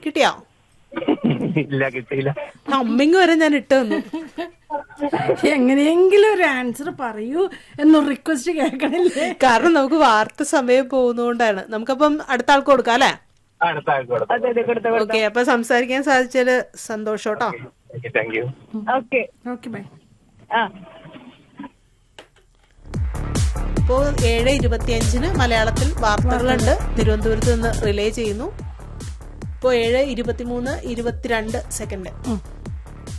കിട്ടിയോ ഇല്ല കിട്ടിയില്ല അമ്മിങ് വരെ ഞാൻ ഇട്ട് തന്നു എങ്ങനെയെങ്കിലും ഒരു ആൻസർ പറയൂ എന്നൊരു റിക്വസ്റ്റ് കേൾക്കണില്ലേ കാരണം നമുക്ക് വാർത്ത സമയം പോകുന്നതുകൊണ്ടാണ് നമുക്കപ്പം അടുത്ത ആൾക്ക് കൊടുക്കാം അല്ലേ അടുത്ത ആൾക്ക് കൊടുത്തു അതെ അതെ കൊടുത്ത ഓക്കെ അപ്പൊ സംസാരിക്കാൻ സാധിച്ചതില് സന്തോഷം കേട്ടോ thank you okay okay bye ആ ഇപ്പോൾ ഏഴ് ഇരുപത്തിയഞ്ചിന് മലയാളത്തിൽ വാർത്തകളുണ്ട് തിരുവനന്തപുരത്ത് നിന്ന് റിലേ ചെയ്യുന്നു ഇപ്പോൾ ഏഴ് ഇരുപത്തിമൂന്ന് ഇരുപത്തിരണ്ട് സെക്കൻഡ്